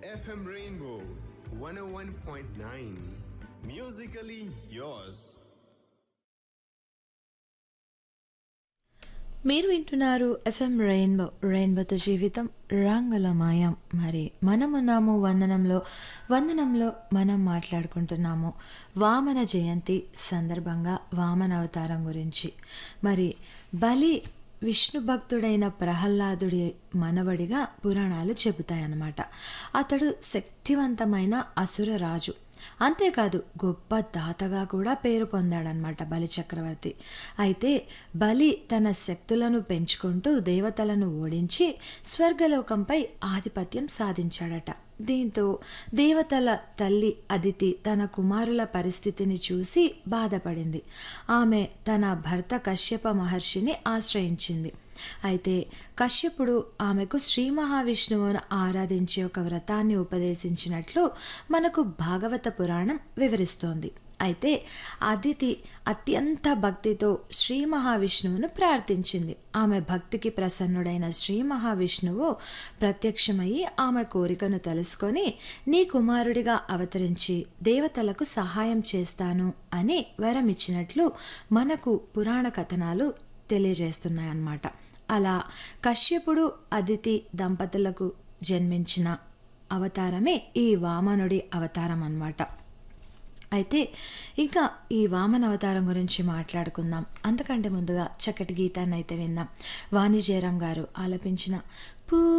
FM Rainbow 101.9. Musically yours. మీరు వింటున్నారు FM rainbow రెయిన్బోతో జీవితం రంగుల మాయం మరి మనమున్నాము వందనంలో వందనంలో మనం మాట్లాడుకుంటున్నాము వామన జయంతి సందర్భంగా వామన అవతారం గురించి మరి బలి విష్ణు భక్తుడైన ప్రహ్లాదుడి మనవడిగా పురాణాలు చెబుతాయన్నమాట అతడు శక్తివంతమైన అసుర రాజు అంతేకాదు గొప్ప దాతగా కూడా పేరు పొందాడనమాట బలి చక్రవర్తి అయితే బలి తన శక్తులను పెంచుకుంటూ దేవతలను ఓడించి స్వర్గలోకంపై ఆధిపత్యం సాధించాడట దీంతో దేవతల తల్లి అదితి తన కుమారుల పరిస్థితిని చూసి బాధపడింది ఆమె తన భర్త కశ్యప మహర్షిని ఆశ్రయించింది అయితే కశ్యపుడు ఆమెకు శ్రీ మహావిష్ణువును ఆరాధించే ఒక వ్రతాన్ని ఉపదేశించినట్లు మనకు భాగవత పురాణం వివరిస్తోంది అయితే అదితి అత్యంత భక్తితో శ్రీ మహావిష్ణువును ప్రార్థించింది ఆమె భక్తికి ప్రసన్నుడైన శ్రీ మహావిష్ణువు ప్రత్యక్షమయ్యి ఆమె కోరికను తెలుసుకొని నీ కుమారుడిగా అవతరించి దేవతలకు సహాయం చేస్తాను అని వరమిచ్చినట్లు మనకు పురాణ కథనాలు తెలియజేస్తున్నాయన్నమాట అలా కశ్యపుడు అదితి దంపతులకు జన్మించిన అవతారమే ఈ వామనుడి అవతారం అన్నమాట అయితే ఇంకా ఈ వామన అవతారం గురించి మాట్లాడుకుందాం అంతకంటే ముందుగా చక్కటి గీతాన్ని అయితే విందాం వాణి జయరాం గారు ఆలపించిన పూ